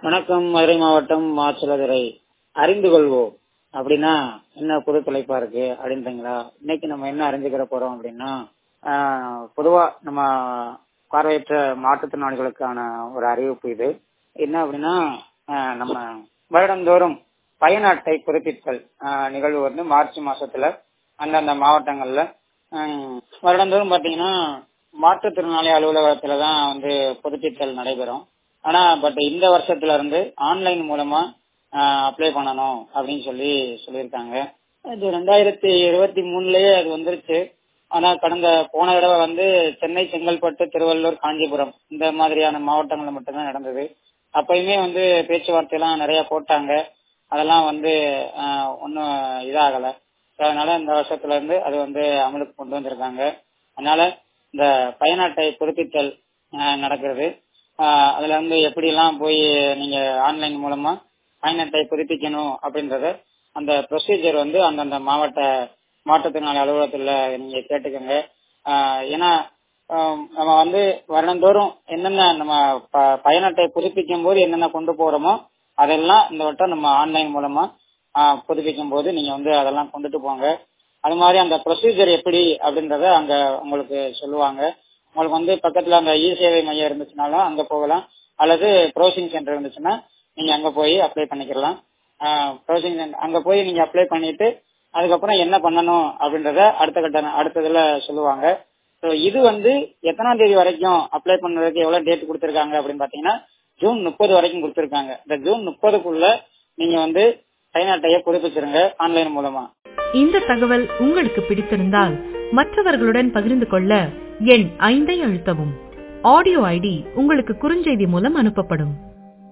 வணக்கம் மதுரை மாவட்டம் மாச்சலதுறை அறிந்து கொள்வோம் அப்படின்னா என்ன புது தலைப்பா இருக்கு அப்படின்றீங்களா இன்னைக்கு நம்ம என்ன அறிஞ்சுக்கிற போறோம் அப்படின்னா ஆஹ், பொதுவா நம்ம பார்வையற்ற மாற்றுத்திறனாளிகளுக்கான ஒரு அறிவிப்பு இது என்ன அப்படின்னா ஆஹ், நம்ம வருடந்தோறும் பயண அட்டை புதுப்பித்தல் ஆஹ், நிகழ்வு வந்து மார்ச் மாசத்துல அந்தந்த மாவட்டங்கள்ல ஆஹ், வருடந்தோறும் பாத்தீங்கன்னா மாற்றுத்திறனாளி அலுவலகத்துல தான் வந்து புதுப்பித்தல் நடைபெறும் ஆனா பட் இந்த வருஷத்துல இருந்து ஆன்லைன் மூலமா அப்ளை பண்ணணும் அப்படின்னு சொல்லி சொல்லியிருக்காங்க இது ரெண்டாயிரத்தி இருபத்தி மூணுலயே அது வந்துருச்சு ஆனா கடந்த போன தடவை வந்து சென்னை செங்கல்பட்டு திருவள்ளூர் காஞ்சிபுரம் இந்த மாதிரியான மாவட்டங்கள்ல மட்டும்தான் நடந்தது அப்பயுமே வந்து பேச்சுவார்த்தை எல்லாம் நிறைய போட்டாங்க அதெல்லாம் வந்து ஒன்னும் இதாகல அதனால இந்த வருஷத்துல இருந்து அது வந்து அமலுக்கு கொண்டு வந்திருக்காங்க அதனால இந்த பயண அட்டை புதுப்பித்தல் ஆஹ், நடக்கிறது ஆஹ், அதுல வந்து எப்படி எல்லாம் போய் நீங்க ஆன்லைன் மூலமா பயண அட்டை புதுப்பிக்கணும் அப்படின்றத அந்த ப்ரொசீஜர் வந்து அந்தந்த மாவட்ட மாற்றுத்திறனாளி அலுவலகத்துல நீங்க கேட்டுக்கோங்க ஆஹ், ஏன்னா ஆஹ், நம்ம வந்து வருடந்தோறும் என்னென்ன நம்ம ப- பயண அட்டை புதுப்பிக்கும் போது என்னென்ன கொண்டு போறோமோ அதெல்லாம் இந்த வட்டம் நம்ம ஆன்லைன் மூலமா ஆஹ், புதுப்பிக்கும் போது நீங்க வந்து அதெல்லாம் கொண்டுட்டு போங்க அது மாதிரி அந்த ப்ரொசீஜர் எப்படி அப்படின்றத அங்க உங்களுக்கு சொல்லுவாங்க உங்களுக்கு வந்து பக்கத்துல அந்த இ சேவை மையம் இருந்துச்சுனாலும் அங்க போகலாம் அல்லது ப்ரௌசிங் சென்டர் இருந்துச்சுன்னா நீங்க அங்க போய் அப்ளை பண்ணிக்கலாம் ப்ரௌசிங் சென்டர் அங்க போய் நீங்க அப்ளை பண்ணிட்டு அதுக்கப்புறம் என்ன பண்ணணும் அப்படின்றத அடுத்த கட்ட அடுத்ததுல சொல்லுவாங்க ஸோ இது வந்து எத்தனாம் தேதி வரைக்கும் அப்ளை பண்றதுக்கு எவ்வளவு டேட் கொடுத்திருக்காங்க அப்படின்னு பாத்தீங்கன்னா ஜூன் முப்பது வரைக்கும் கொடுத்திருக்காங்க இந்த ஜூன் முப்பதுக்குள்ள நீங்க வந்து பயண அட்டையை புதுப்பிச்சிருங்க ஆன்லைன் மூலமா இந்த தகவல் உங்களுக்கு பிடித்திருந்தால் மற்றவர்களுடன் பகிர்ந்து கொள்ள எண் ஐந்தை அழுத்தவும் ஆடியோ ஐடி உங்களுக்கு குறுஞ்செய்தி மூலம் அனுப்பப்படும்